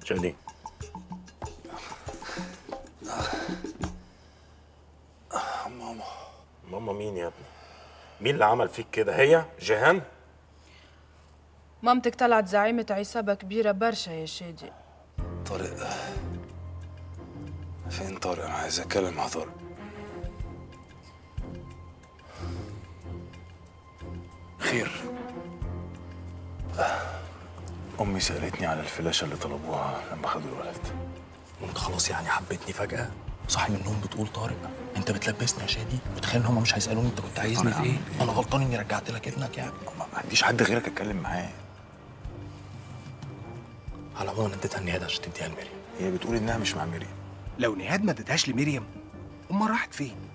شادي ماما ماما مين يا ابني مين اللي عمل فيك كده هي جيهان مامتك طلعت زعيمة عصابة كبيرة برشا يا شادي طارق فين طارق انا عايز اتكلم مع طارق خير امي سالتني على الفلاشه اللي طلبوها لما خدوا الولد وانت خلاص يعني حبيتني فجأة صاحي من النوم بتقول طارق انت بتلبسني يا شادي متخيل ان هم مش هيسالوني انت كنت عايزني في ايه انا غلطان اني رجعت لك ابنك يعني ما ما عنديش حد غيرك اتكلم معاه على العموم انا اديتها النهايه عشان تديها لمريم هي بتقول انها مش مع مريم لو نهاد ما ادتهاش لمريم امال راحت فين